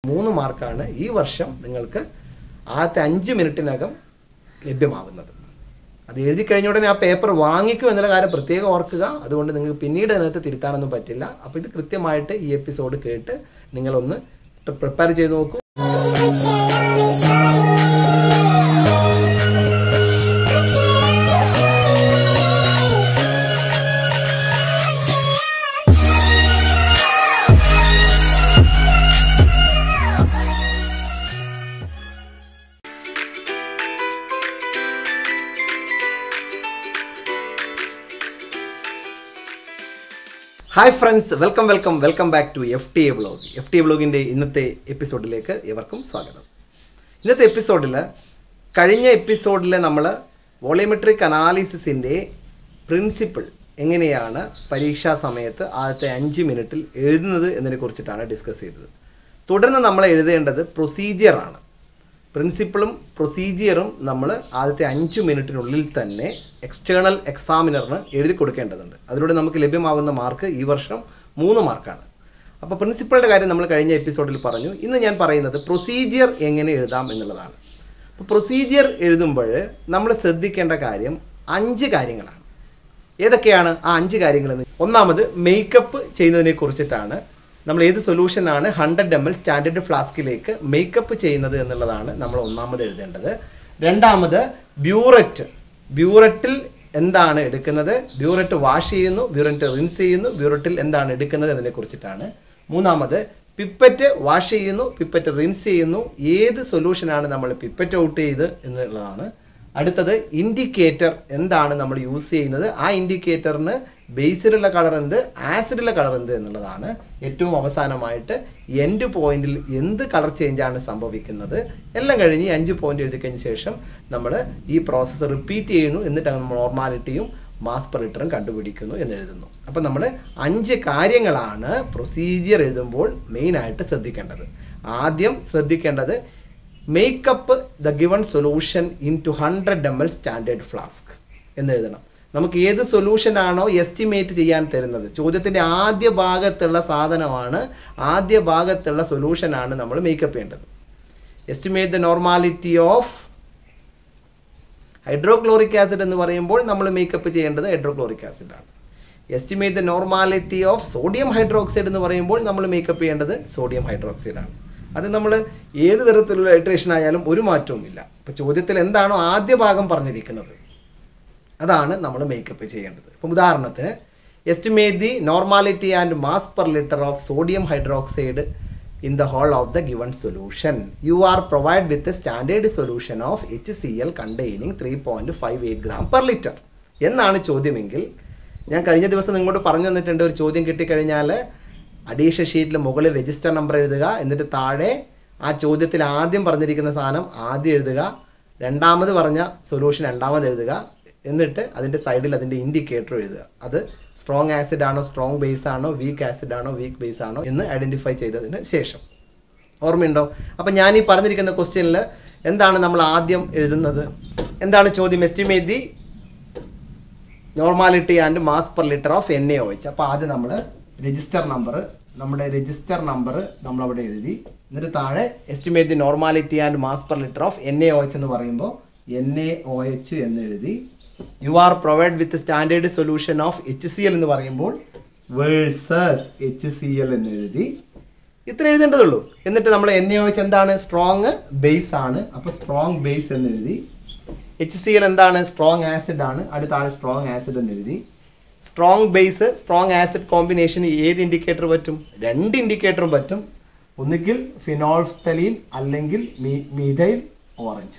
മൂന്ന് മാർക്കാണ് ഈ വർഷം നിങ്ങൾക്ക് ആദ്യത്തെ അഞ്ച് മിനിറ്റിനകം ലഭ്യമാകുന്നത് അത് എഴുതി കഴിഞ്ഞ ഉടനെ ആ പേപ്പർ വാങ്ങിക്കും എന്നുള്ള കാര്യം പ്രത്യേകം ഓർക്കുക അതുകൊണ്ട് നിങ്ങൾക്ക് പിന്നീട് അതിനകത്ത് തിരുത്താനൊന്നും പറ്റില്ല അപ്പോൾ ഇത് കൃത്യമായിട്ട് ഈ എപ്പിസോഡ് കേട്ട് നിങ്ങളൊന്ന് പ്രിപ്പയർ ചെയ്ത് നോക്കൂ hi friends welcome welcome welcome back to F T A vlog F T A വ്ളോഗിൻ്റെ ഇന്നത്തെ എപ്പിസോഡിലേക്ക് ഏവർക്കും സ്വാഗതം ഇന്നത്തെ എപ്പിസോഡിൽ കഴിഞ്ഞ എപ്പിസോഡിൽ നമ്മൾ വോളിയോമെട്രിക് അനാലിസിസിൻ്റെ പ്രിൻസിപ്പിൾ എങ്ങനെയാണ് പരീക്ഷാ സമയത്ത് ആദ്യത്തെ അഞ്ച് മിനിറ്റിൽ എഴുതുന്നത് എന്നതിനെ കുറിച്ചിട്ടാണ് ഡിസ്കസ് ചെയ്തത് തുടർന്ന് നമ്മൾ എഴുതേണ്ടത് പ്രൊസീജിയറാണ് പ്രിൻസിപ്പിളും പ്രൊസീജിയറും നമ്മൾ ആദ്യത്തെ അഞ്ച് മിനിറ്റിനുള്ളിൽ തന്നെ എക്സ്റ്റേണൽ എക്സാമിനറിന് എഴുതി കൊടുക്കേണ്ടതുണ്ട് അതിലൂടെ നമുക്ക് ലഭ്യമാകുന്ന മാർക്ക് ഈ വർഷം മൂന്ന് മാർക്കാണ് അപ്പോൾ പ്രിൻസിപ്പളുടെ കാര്യം നമ്മൾ കഴിഞ്ഞ എപ്പിസോഡിൽ പറഞ്ഞു ഇന്ന് ഞാൻ പറയുന്നത് പ്രൊസീജിയർ എങ്ങനെ എഴുതാം എന്നുള്ളതാണ് അപ്പോൾ പ്രൊസീജിയർ എഴുതുമ്പോൾ നമ്മൾ ശ്രദ്ധിക്കേണ്ട കാര്യം അഞ്ച് കാര്യങ്ങളാണ് ഏതൊക്കെയാണ് ആ അഞ്ച് കാര്യങ്ങളെന്ന് ഒന്നാമത് മേക്കപ്പ് ചെയ്യുന്നതിനെ കുറിച്ചിട്ടാണ് നമ്മൾ ഏത് സൊല്യൂഷനാണ് ഹൺഡ്രഡ് എം എൽ സ്റ്റാൻഡേർഡ് ഫ്ലാസ്കിലേക്ക് മേക്കപ്പ് ചെയ്യുന്നത് എന്നുള്ളതാണ് നമ്മൾ ഒന്നാമത് എഴുതേണ്ടത് രണ്ടാമത് ബ്യൂററ്റ് ബ്യൂററ്റിൽ എന്താണ് എടുക്കുന്നത് ബ്യൂററ്റ് വാഷ് ചെയ്യുന്നു ബ്യൂററ്റ് റിൻസ് ചെയ്യുന്നു ബ്യൂററ്റിൽ എന്താണ് എടുക്കുന്നത് എന്നതിനെ കുറിച്ചിട്ടാണ് മൂന്നാമത് പിപ്പറ്റ് വാഷ് ചെയ്യുന്നു പിപ്പറ്റ് റിൻസ് ചെയ്യുന്നു ഏത് സൊല്യൂഷനാണ് നമ്മൾ പിപ്പറ്റ് ഔട്ട് ചെയ്ത് എന്നുള്ളതാണ് അടുത്തത് ഇൻഡിക്കേറ്റർ എന്താണ് നമ്മൾ യൂസ് ചെയ്യുന്നത് ആ ഇൻഡിക്കേറ്ററിന് ബേസിലുള്ള കളർ എന്ത് ആസിഡിലുള്ള കളർ എന്ത് എന്നുള്ളതാണ് ഏറ്റവും അവസാനമായിട്ട് എൻഡ് പോയിന്റിൽ എന്ത് കളർ ചേഞ്ച് ആണ് സംഭവിക്കുന്നത് എല്ലാം കഴിഞ്ഞ് ഈ അഞ്ച് പോയിന്റ് എഴുതി കഴിഞ്ഞ ശേഷം നമ്മൾ ഈ പ്രോസസ്സ് റിപ്പീറ്റ് ചെയ്യുന്നു എന്നിട്ട് നമ്മൾ നോർമാലിറ്റിയും മാസ് പെർ ലിറ്ററും കണ്ടുപിടിക്കുന്നു എന്ന് എഴുതുന്നു അപ്പം നമ്മൾ അഞ്ച് കാര്യങ്ങളാണ് പ്രൊസീജിയർ എഴുതുമ്പോൾ മെയിനായിട്ട് ശ്രദ്ധിക്കേണ്ടത് ആദ്യം ശ്രദ്ധിക്കേണ്ടത് make up the given solution in to hundred M L standard flask എന്ന് എഴുതണം നമുക്ക് ഏത് സൊല്യൂഷൻ ആണോ എസ്റ്റിമേറ്റ് ചെയ്യാൻ തരുന്നത് ചോദ്യത്തിൻ്റെ ആദ്യ ഭാഗത്തുള്ള സാധനമാണ് ആദ്യ ഭാഗത്തുള്ള സൊല്യൂഷനാണ് നമ്മൾ മേക്കപ്പ് ചെയ്യേണ്ടത് estimate the normality of hydrochloric acid എന്ന് പറയുമ്പോൾ നമ്മൾ മേക്കപ്പ് ചെയ്യേണ്ടത് ഹൈഡ്രോക്ലോറിക് ആസിഡ് ആണ് estimate the normality of sodium hydroxide എന്ന് പറയുമ്പോൾ നമ്മൾ മേക്കപ്പ് ചെയ്യേണ്ടത് സോഡിയം ഹൈഡ്രോക്സൈഡ് ആണ് അത് നമ്മൾ ഏത് തരത്തിലുള്ള ഹൈഡ്രേഷൻ ആയാലും ഒരു മാറ്റവും ഇല്ല ഇപ്പോൾ ചോദ്യത്തിൽ എന്താണോ ആദ്യ ഭാഗം പറഞ്ഞിരിക്കുന്നത് അതാണ് നമ്മൾ മേക്കപ്പ് ചെയ്യേണ്ടത് ഇപ്പം ഉദാഹരണത്തിന് estimate the normality and mass per litre of sodium hydroxide in the whole of the given solution you are provide with standard solution of H C L containing three point five eight gram per litre എന്നാണ് ചോദ്യമെങ്കിൽ ഞാൻ കഴിഞ്ഞ ദിവസം നിങ്ങളോട് പറഞ്ഞു തന്നിട്ടുണ്ട് ഒരു ചോദ്യം കിട്ടിക്കഴിഞ്ഞാൽ അഡീഷൻ ഷീറ്റിൽ മുകളിൽ രജിസ്റ്റർ നമ്പർ എഴുതുക എന്നിട്ട് താഴെ ആ ചോദ്യത്തിൽ ആദ്യം പറഞ്ഞിരിക്കുന്ന സാധനം ആദ്യം എഴുതുക രണ്ടാമത് പറഞ്ഞ സൊല്യൂഷൻ രണ്ടാമത് എഴുതുക എന്നിട്ട് അതിൻ്റെ സൈഡിൽ അതിൻ്റെ ഇൻഡിക്കേറ്റർ എഴുതുക അത് സ്ട്രോങ് ആസിഡ് ആണോ സ്ട്രോങ് ബേസ് ആണോ വീക്ക് ആസിഡ് ആണോ വീക്ക് ബേസ് ആണോ എന്ന് ഐഡൻറ്റിഫൈ ചെയ്തതിന് ശേഷം ഓർമ്മയുണ്ടോ അപ്പം ഞാൻ ഈ പറഞ്ഞിരിക്കുന്ന ക്വസ്റ്റ്യനിൽ എന്താണ് നമ്മൾ ആദ്യം എഴുതുന്നത് എന്താണ് ചോദ്യം estimate the normality and mass per litre of N A O H അപ്പോൾ ആദ്യം നമ്മൾ രജിസ്റ്റർ നമ്പർ നമ്മുടെ രജിസ്റ്റർ നമ്പർ നമ്മൾ അവിടെ എഴുതി എന്നിട്ട് താഴെ estimate the normality and mass per litre of N A O H എന്ന് പറയുമ്പോൾ എൻ എ ഒ എച്ച് എന്ന് എഴുതി you are provide with standard solution of H C L എന്ന് പറയുമ്പോൾ വേഴ്സസ് എച്ച് സി എൽ എന്ന് എഴുതി ഇത്ര എഴുതേണ്ടതുള്ളൂ എന്നിട്ട് നമ്മൾ എൻ എ ഒ എച്ച് എന്താണ് സ്ട്രോങ് ബേസ് ആണ് അപ്പോൾ സ്ട്രോങ് ബേസ് എന്ന് എഴുതി എച്ച് സി എൽ എന്താണ് സ്ട്രോങ് ആസിഡ് ആണ് അടുത്താണ് സ്ട്രോങ് ആസിഡ് എന്ന് എഴുതി strong base strong acid combination ഏത് ഇൻഡിക്കേറ്റർ പറ്റും രണ്ട് ഇൻഡിക്കേറ്ററും പറ്റും ഒന്നുകിൽ ഫിനോൾഫ്തലീൻ അല്ലെങ്കിൽ മീഥൈൽ ഓറഞ്ച്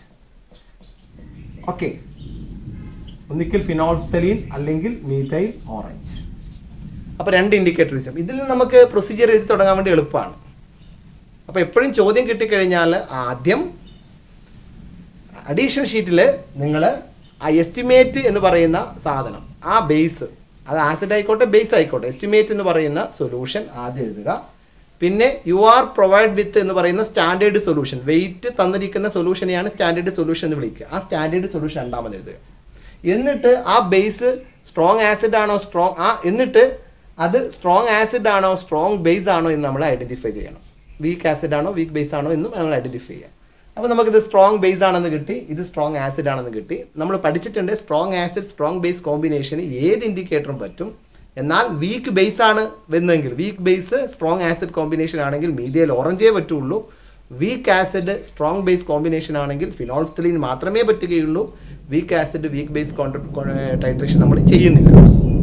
ഓക്കെ ഒന്നുകിൽ ഫിനോൾഫ്തലീൻ അല്ലെങ്കിൽ മീഥൈൽ ഓറഞ്ച് അപ്പോൾ രണ്ട് ഇൻഡിക്കേറ്റർ ഇതിൽ നമുക്ക് പ്രൊസീജിയർ എഴുതി തുടങ്ങാൻ വേണ്ടി എളുപ്പമാണ് അപ്പോൾ എപ്പോഴും ചോദ്യം കിട്ടിക്കഴിഞ്ഞാൽ ആദ്യം അഡീഷണൽ ഷീറ്റിൽ നിങ്ങൾ ആ എസ്റ്റിമേറ്റ് എന്ന് പറയുന്ന സാധനം ആ ബേസ് അത് ആസിഡ് ആയിക്കോട്ടെ ബേസ് ആയിക്കോട്ടെ എസ്റ്റിമേറ്റ് എന്ന് പറയുന്ന സൊല്യൂഷൻ ആദ്യം എഴുതുക പിന്നെ യു ആർ പ്രൊവൈഡ് വിത്ത് എന്ന് പറയുന്ന സ്റ്റാൻഡേർഡ് സൊല്യൂഷൻ വെയിറ്റ് തന്നിരിക്കുന്ന സൊല്യൂഷനെയാണ് സ്റ്റാൻഡേർഡ് സൊല്യൂഷൻ എന്ന് വിളിക്കുക ആ സ്റ്റാൻഡേർഡ് സൊല്യൂഷൻ രണ്ടാമത് എഴുതുക എന്നിട്ട് ആ ബേസ് സ്ട്രോങ് ആസിഡ് ആണോ സ്ട്രോങ് ആ എന്നിട്ട് അത് സ്ട്രോങ് ആസിഡ് ആണോ സ്ട്രോങ് ബേസ് ആണോ എന്ന് നമ്മൾ ഐഡന്റിഫൈ ചെയ്യണം വീക്ക് ആസിഡ് ആണോ വീക്ക് ബേസ് ആണോ എന്നും നമ്മൾ ഐഡന്റിഫൈ ചെയ്യാം അപ്പോൾ നമുക്കിത് സ്ട്രോങ് ബേസ് ആണെന്ന് കിട്ടി ഇത് സ്ട്രോങ് ആസിഡ് ആണെന്ന് കിട്ടി നമ്മൾ പഠിച്ചിട്ടുണ്ട് സ്ട്രോങ് ആസിഡ് സ്ട്രോങ് ബേസ് കോമ്പിനേഷന് ഏത് ഇൻഡിക്കേറ്ററും പറ്റും എന്നാൽ വീക്ക് ബേസ് ആണ് വരുന്നതെങ്കിൽ weak base strong acid combination ആണെങ്കിൽ മീഡിയയിൽ ഓറഞ്ചേ പറ്റുള്ളൂ weak acid strong base combination ആണെങ്കിൽ ഫിനോൾസ്തലീൻ മാത്രമേ പറ്റുകയുള്ളൂ weak acid weak base titration നമ്മൾ ചെയ്യുന്നില്ല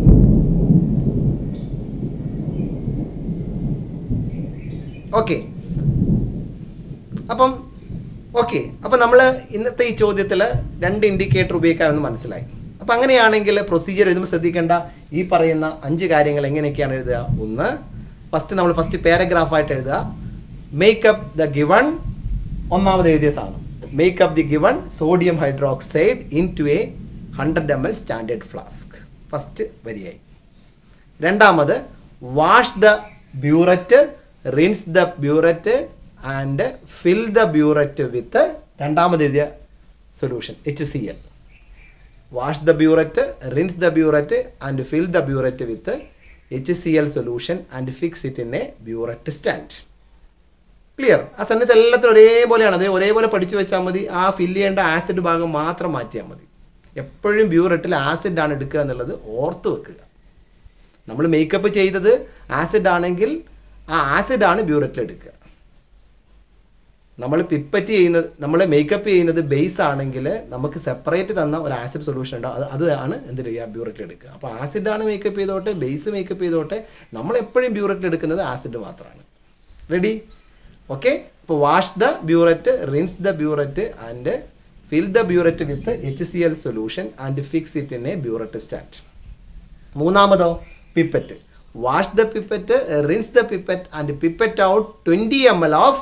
ഓക്കെ അപ്പം ഓക്കെ അപ്പം നമ്മൾ ഇന്നത്തെ ഈ ചോദ്യത്തിൽ രണ്ട് ഇൻഡിക്കേറ്റർ ഉപയോഗിക്കാമെന്ന് മനസ്സിലായി അപ്പം അങ്ങനെയാണെങ്കിൽ പ്രൊസീജിയർ എഴുതുമ്പോൾ ശ്രദ്ധിക്കേണ്ട ഈ പറയുന്ന അഞ്ച് കാര്യങ്ങൾ എങ്ങനെയൊക്കെയാണ് എഴുതുക ഒന്ന് ഫസ്റ്റ് നമ്മൾ ഫസ്റ്റ് പാരഗ്രാഫായിട്ട് എഴുതുക മേക്കപ്പ് ദ ഗിവൺ ഒന്നാമത് എഴുതിയ സാധനം make up the given sodium hydroxide into a hundred M L standard flask first വരിയായി രണ്ടാമത് wash the burette rinse the burette and fill the burette with രണ്ടാമത് എഴുതിയ solution H C L wash the burette rinse the burette and fill the burette with H C L solution and fix it in a burette stand clear ആ sentence എല്ലാത്തിനും ഒരേപോലെയാണ് അത് ഒരേപോലെ പഠിച്ചു വെച്ചാൽ മതി ആ ഫില്ല് ചെയ്യേണ്ട ആസിഡ് ഭാഗം മാത്രം മാറ്റിയാൽ മതി എപ്പോഴും ബ്യൂററ്റിൽ ആസിഡാണ് എടുക്കുക എന്നുള്ളത് ഓർത്ത് വെക്കുക നമ്മൾ മേക്കപ്പ് ചെയ്തത് ആസിഡ് ആണെങ്കിൽ ആ ആസിഡാണ് ബ്യൂററ്റിൽ എടുക്കുക നമ്മൾ പിപ്പറ്റ് ചെയ്യുന്നത് നമ്മൾ മേക്കപ്പ് ചെയ്യുന്നത് ബേസ് ആണെങ്കിൽ നമുക്ക് സെപ്പറേറ്റ് തന്ന ഒരു ആസിഡ് സൊല്യൂഷൻ ഉണ്ടാവും അത് അതാണ് എന്ത് ചെയ്യുക ബ്യൂററ്റിൽ എടുക്കുക അപ്പോൾ ആസിഡാണ് മേക്കപ്പ് ചെയ്തോട്ടെ ബേസ് മേക്കപ്പ് ചെയ്തോട്ടെ നമ്മൾ എപ്പോഴും ബ്യൂററ്റിൽ എടുക്കുന്നത് ആസിഡ് മാത്രമാണ് റെഡി ഓക്കെ അപ്പോൾ wash the burette rinse the burette and fill the burette with H C L solution and fix it in a burette stand മൂന്നാമതോ pipette wash the pipette rinse the pipette and pipette out twenty M L of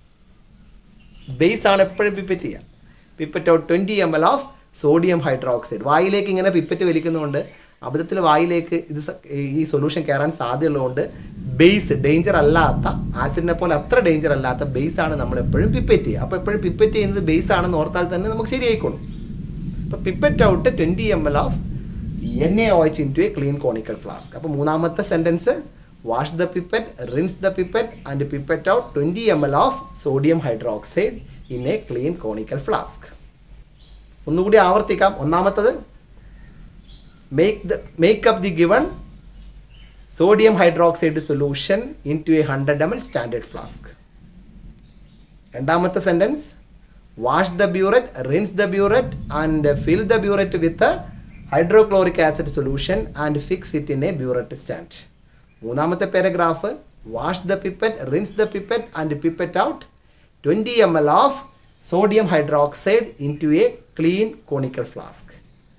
base ആണ് എപ്പോഴും pipette ചെയ്യുക pipette out twenty M L of sodium hydroxide വായിലേക്ക് ഇങ്ങനെ pipette വലിക്കുന്നതുകൊണ്ട് അബദ്ധത്തിൽ വായിലേക്ക് ഇത് സ- ഈ സൊല്യൂഷൻ കയറാൻ സാധ്യതയുള്ളതുകൊണ്ട് ബേസ് ഡേഞ്ചർ അല്ലാത്ത ആസിഡിനെ പോലെ അത്ര ഡേഞ്ചർ അല്ലാത്ത ബേസ് ആണ് നമ്മൾ എപ്പോഴും പിപ്പറ്റ് ചെയ്യുക അപ്പോൾ എപ്പോഴും പിപ്പറ്റ് ചെയ്യുന്നത് ബേസ് ആണെന്ന് ഓർത്താൽ തന്നെ നമുക്ക് ശരിയായിക്കോളും അപ്പോൾ pipette out twenty M L of N A O H into a clean conical flask അപ്പോൾ മൂന്നാമത്തെ sentence wash the pipette rinse the pipette and pipette out twenty M L of sodium hydroxide in a clean conical flask ഒന്നുകൂടി ആവർത്തിക്കാം ഒന്നാമത്തത് make the make up the given sodium hydroxide solution in into a hundred M L standard flask രണ്ടാമത്തെ sentence wash the burette rinse the burette and fill the burette with hydrochloric acid solution and fix it in a burette stand മൂന്നാമത്തെ paragraph wash the pipette rinse the pipette and pipette out twenty M L of sodium hydroxide into a clean conical flask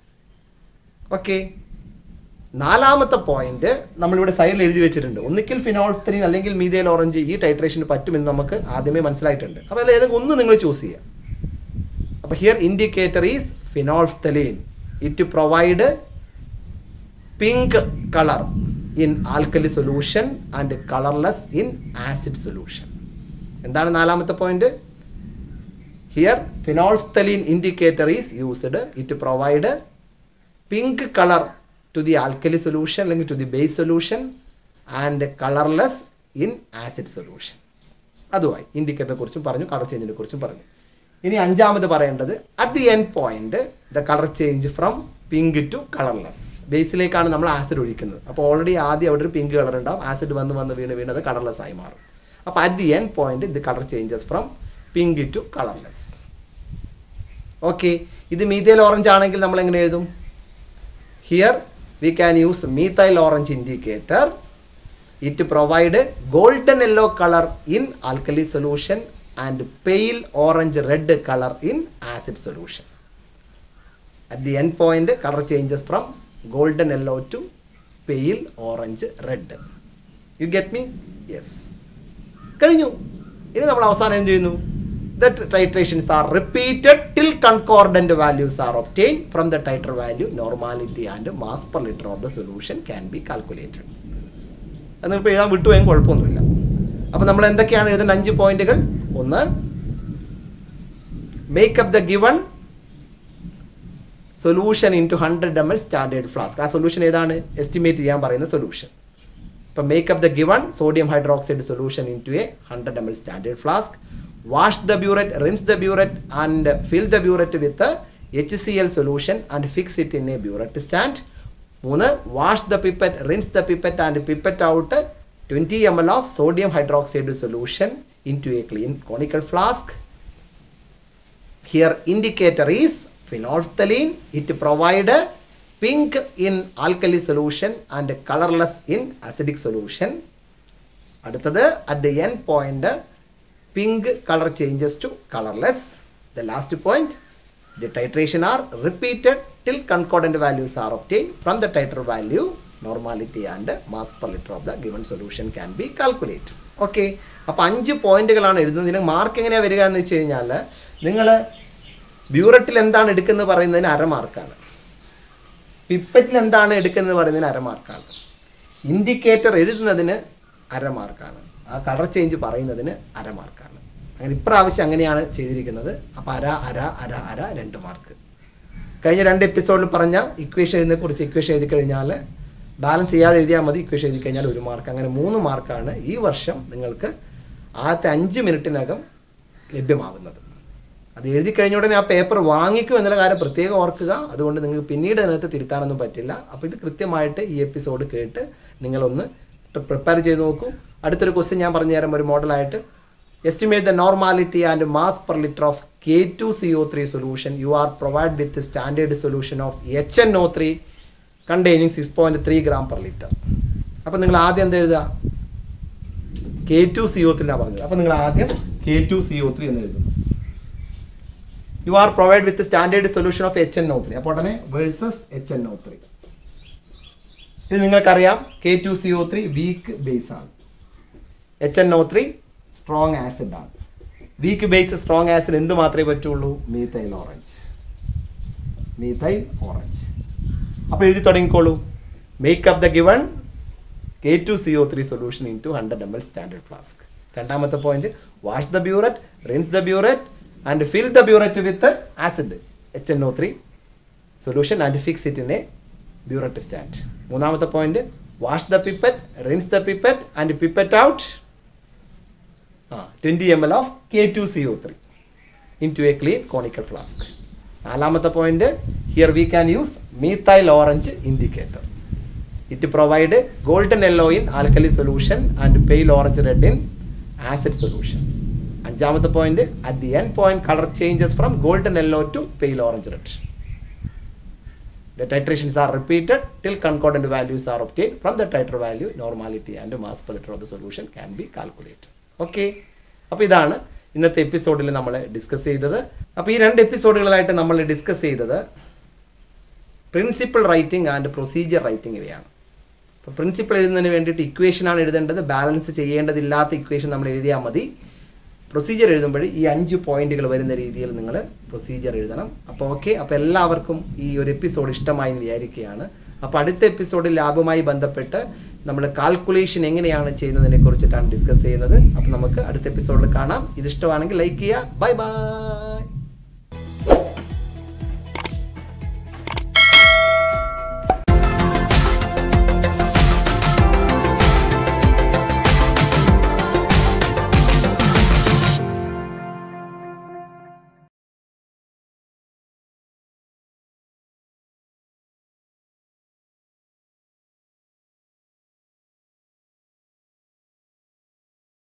okay നാലാമത്തെ point നമ്മളിവിടെ സൈഡിൽ എഴുതി വെച്ചിട്ടുണ്ട് ഒന്നിക്കൽ ഫിനോൾസ്ത്രീൻ അല്ലെങ്കിൽ മീതയിൽ orange ഈ ടൈട്രേഷന് പറ്റുമെന്ന് നമുക്ക് ആദ്യമേ മനസ്സിലായിട്ടുണ്ട് അപ്പോൾ അതിൽ ഏതെങ്കിലും ഒന്ന് നിങ്ങൾ ചൂസ് ചെയ്യുക അപ്പോൾ here indicator is phenolphthalein it provide pink colour in alkali solution and colourless in acid solution എന്താണ് നാലാമത്തെ point here phenolphthalein indicator is used it provide pink colour to the alkali solution അല്ലെങ്കിൽ to the base solution and colourless in acid solution അതുമായി ഇൻഡിക്കേറ്ററെ കുറിച്ചും പറഞ്ഞു colour ചേഞ്ചിനെ കുറിച്ചും പറഞ്ഞു ഇനി അഞ്ചാമത് പറയേണ്ടത് at the end point the colour change from pink to colourless ബേസിലേക്കാണ് നമ്മൾ ആസിഡ് ഒഴിക്കുന്നത് അപ്പോൾ ഓൾറെഡി ആദ്യം അവിടെ ഒരു പിങ്ക് കളർ ഉണ്ടാവും ആസിഡ് വന്ന് വന്ന് വീണ് വീണ് അത് കളർലെസ് ആയി മാറും അപ്പോൾ at the end point the colour changes from pink to colourless okay ഇത് മീതയിൽ ഓറഞ്ച് ആണെങ്കിൽ നമ്മൾ എങ്ങനെ എഴുതും here we can use methyl orange indicator it provide golden yellow colour in alkali solution and pale orange red colour in acid solution at the end point colour changes from golden yellow to pale orange red you get me yes കഴിഞ്ഞു ഇനി നമ്മൾ അവസാനം എന്ത് ചെയ്യുന്നു the titrations are repeated till concordant values are obtain from the titre value normality and mass per litre of the solution can be calculated അത് നിങ്ങൾക്ക് എഴുതാൻ വിട്ടുപോയാൽ കുഴപ്പമൊന്നുമില്ല അപ്പോൾ നമ്മൾ എന്തൊക്കെയാണ് എഴുതേണ്ട അഞ്ച് പോയിന്റുകൾ ഒന്ന് make up the given solution in to hundred M L standard flask ആ സൊല്യൂഷൻ ഏതാണ് എസ്റ്റിമേറ്റ് ചെയ്യാൻ പറയുന്ന സൊല്യൂഷൻ ഇപ്പം make up the given sodium hydroxide solution in into a hundred M L standard flask wash the burette rinse the burette and fill the burette with H C L solution and fix it in a burette stand മൂന്ന് wash the pipette rinse the pipette and pipette out twenty M L of sodium hydroxide solution in into a clean conical flask Here indicator is phenolphthalein. It provide a pink in alkali solution and colorless in acidic solution. അടുത്തത് at the end point pink colour changes to colourless the last point the titration are repeated till concordant values are obtain from the titre value normality and mass per litre of the given solution can be calculate okay അപ്പോൾ അഞ്ച് പോയിന്റുകളാണ് എഴുതുന്നത് ഇതിന് mark എങ്ങനെയാണ് വരിക എന്ന് വെച്ച് കഴിഞ്ഞാൽ നിങ്ങൾ ബ്യൂററ്റിൽ എന്താണ് എടുക്കുന്നത് പറയുന്നതിന് അര മാർക്കാണ് പിപ്പറ്റിൽ എന്താണ് എടുക്കുന്നത് പറയുന്നതിന് അര മാർക്കാണ് ഇൻഡിക്കേറ്റർ എഴുതുന്നതിന് അര മാർക്കാണ് ആ കളർ ചേഞ്ച് പറയുന്നതിന് അര മാർക്കാണ് അങ്ങനെ ഇപ്രാവശ്യം അങ്ങനെയാണ് ചെയ്തിരിക്കുന്നത് അപ്പോൾ അര അര അര അര രണ്ട് മാർക്ക് കഴിഞ്ഞ രണ്ട് എപ്പിസോഡിൽ പറഞ്ഞ ഇക്വേഷൻ എഴുതിനെ കുറിച്ച് ഇക്വേഷൻ എഴുതി കഴിഞ്ഞാൽ ബാലൻസ് ചെയ്യാതെ എഴുതിയാൽ മതി ഇക്വേഷൻ എഴുതി കഴിഞ്ഞാൽ ഒരു മാർക്ക് അങ്ങനെ മൂന്ന് മാർക്കാണ് ഈ വർഷം നിങ്ങൾക്ക് ആദ്യത്തെ അഞ്ച് മിനിറ്റിനകം ലഭ്യമാകുന്നത് അത് എഴുതി കഴിഞ്ഞ ഉടനെ ആ പേപ്പർ വാങ്ങിക്കും എന്നുള്ള കാര്യം പ്രത്യേകം ഓർക്കുക അതുകൊണ്ട് നിങ്ങൾക്ക് പിന്നീട് അതിനകത്ത് തിരുത്താനൊന്നും പറ്റില്ല അപ്പോൾ ഇത് കൃത്യമായിട്ട് ഈ എപ്പിസോഡ് കേട്ട് നിങ്ങളൊന്ന് പ്രിപ്പയർ ചെയ്ത് നോക്കൂ അടുത്തൊരു ക്വസ്റ്റ്യൻ ഞാൻ പറഞ്ഞു തരാം ഒരു മോഡലായിട്ട് estimate the normality and mass per litre of K two C O three solution you are provide with standard solution of H N O three containing six point three gram per litre അപ്പോൾ നിങ്ങൾ ആദ്യം എന്ത് എഴുതുക K two C O three പറഞ്ഞത് അപ്പോൾ നിങ്ങൾ ആദ്യം K two C O three എന്ന് എഴുതും you are provide with standard solution of H N O three അപ്പോൾ ഉടനെ versus H N O three ഇത് നിങ്ങൾക്കറിയാം K two C O three weak base ആണ് H N O three strong acid ആണ് weak base strong acid എന്ത് മാത്രമേ പറ്റുള്ളൂ methyl orange methyl orange അപ്പോൾ എഴുതി തുടങ്ങിക്കോളൂ make up the given K two C O three solution in to hundred M L standard flask രണ്ടാമത്തെ point wash the burette rinse the burette and fill the burette with acid H N O three solution and fix it in a burette stand മൂന്നാമത്തെ point wash the pipette rinse the pipette and pipette out ആ twenty M L of K two C O three into a clean conical flask നാലാമത്തെ point here we can use methyl orange indicator it provide golden yellow in alkali solution and pale orange red in acid solution അഞ്ചാമത്തെ point at the end point colour changes from golden yellow to pale orange red The titrations are repeated till concordant values are obtained. From the titer value, normality and mass per liter of the solution can be calculated. Okay. അപ്പോൾ ഇതാണ് ഇന്നത്തെ എപ്പിസോഡിൽ നമ്മൾ discuss ചെയ്തത് അപ്പോൾ ഈ രണ്ട് എപ്പിസോഡുകളായിട്ട് നമ്മൾ ഡിസ്കസ് ചെയ്തത് principle writing and procedure writing ഇവയാണ് അപ്പോൾ പ്രിൻസിപ്പിൾ എഴുതുന്നതിന് വേണ്ടിയിട്ട് ഇക്വേഷനാണ് എഴുതേണ്ടത് ബാലൻസ് ചെയ്യേണ്ടതില്ലാത്ത ഇക്വേഷൻ നമ്മൾ എഴുതിയാൽ മതി പ്രൊസീജിയർ എഴുതുമ്പോൾ ഈ അഞ്ച് പോയിന്റുകൾ വരുന്ന രീതിയിൽ നിങ്ങൾ പ്രൊസീജിയർ എഴുതണം അപ്പോൾ ഓക്കെ അപ്പോൾ എല്ലാവർക്കും ഈ ഒരു എപ്പിസോഡ് ഇഷ്ടമായി എന്ന് വിചാരിക്കുകയാണ് അപ്പോൾ അടുത്ത എപ്പിസോഡിൽ ലാഭവുമായി ബന്ധപ്പെട്ട് നമ്മൾ കാൽക്കുലേഷൻ എങ്ങനെയാണ് ചെയ്യുന്നതിനെ കുറിച്ചിട്ടാണ് ഡിസ്കസ് ചെയ്യുന്നത് അപ്പോൾ നമുക്ക് അടുത്ത എപ്പിസോഡിൽ കാണാം ഇത് ഇഷ്ടമാണെങ്കിൽ ലൈക്ക് ചെയ്യുക ബൈ ബൈ